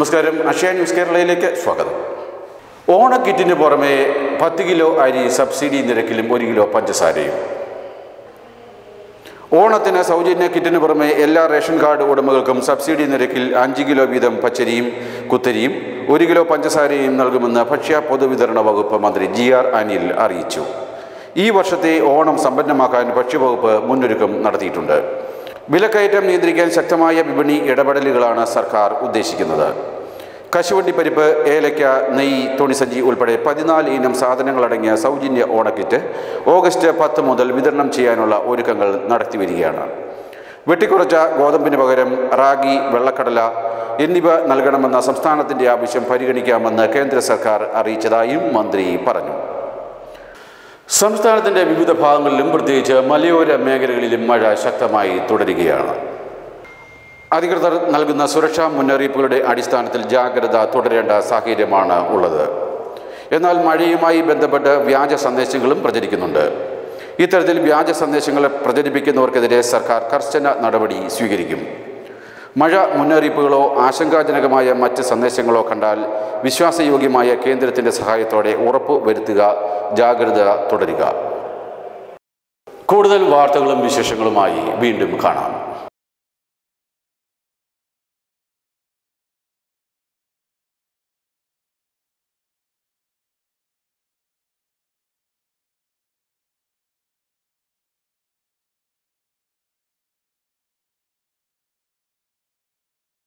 നമസ്കാരം അക്ഷയ ന്യൂസ് കേരളയിലേക്ക് സ്വാഗതം ഓണക്കിറ്റിന് പുറമെ പത്ത് കിലോ അരി സബ്സിഡി നിരക്കിലും ഒരു കിലോ പഞ്ചസാരയും ഓണത്തിന് സൗജന്യ കിറ്റിന് പുറമെ എല്ലാ റേഷൻ കാർഡ് ഉടമകൾക്കും സബ്സിഡി നിരക്കിൽ അഞ്ച് കിലോ വീതം പച്ചരിയും കുത്തരിയും ഒരു കിലോ പഞ്ചസാരയും നൽകുമെന്ന് ഭക്ഷ്യ പൊതുവിതരണ വകുപ്പ് മന്ത്രി ജി ആർ അനിൽ അറിയിച്ചു ഈ വർഷത്തെ ഓണം സമ്പന്നമാക്കാൻ ഭക്ഷ്യവകുപ്പ് മുന്നൊരുക്കം നടത്തിയിട്ടുണ്ട് വിലക്കയറ്റം നിയന്ത്രിക്കാൻ ശക്തമായ വിപണി ഇടപെടലുകളാണ് സർക്കാർ ഉദ്ദേശിക്കുന്നത് കശുവണ്ടി പരിപ്പ് ഏലയ്ക്ക നെയ്യ് തുണിസഞ്ചി ഉൾപ്പെടെ പതിനാല് ഇനം സാധനങ്ങളടങ്ങിയ സൗജന്യ ഓണക്കിറ്റ് ഓഗസ്റ്റ് പത്ത് മുതൽ വിതരണം ചെയ്യാനുള്ള ഒരുക്കങ്ങൾ നടത്തിവരികയാണ് വെട്ടിക്കുറച്ച ഗോതമ്പിന് പകരം റാഗി വെള്ളക്കടല എന്നിവ നൽകണമെന്ന സംസ്ഥാനത്തിൻ്റെ ആവശ്യം പരിഗണിക്കാമെന്ന് കേന്ദ്ര സർക്കാർ അറിയിച്ചതായും മന്ത്രി പറഞ്ഞു സംസ്ഥാനത്തിൻ്റെ വിവിധ ഭാഗങ്ങളിലും പ്രത്യേകിച്ച് മലയോര മേഖലകളിലും മഴ ശക്തമായി തുടരുകയാണ് അധികൃതർ നൽകുന്ന സുരക്ഷാ മുന്നറിയിപ്പുകളുടെ അടിസ്ഥാനത്തിൽ ജാഗ്രത തുടരേണ്ട സാഹചര്യമാണ് ഉള്ളത് എന്നാൽ മഴയുമായി ബന്ധപ്പെട്ട് വ്യാജ സന്ദേശങ്ങളും പ്രചരിക്കുന്നുണ്ട് ഇത്തരത്തിൽ വ്യാജ സന്ദേശങ്ങൾ പ്രചരിപ്പിക്കുന്നവർക്കെതിരെ സർക്കാർ കർശന നടപടി സ്വീകരിക്കും മഴ മുന്നറിയിപ്പുകളോ ആശങ്കാജനകമായ മറ്റ് സന്ദേശങ്ങളോ കണ്ടാൽ വിശ്വാസയോഗ്യമായ കേന്ദ്രത്തിൻ്റെ സഹായത്തോടെ ഉറപ്പ് വരുത്തുക ജാഗ്രത തുടരുക കൂടുതൽ വാർത്തകളും വിശേഷങ്ങളുമായി വീണ്ടും കാണാം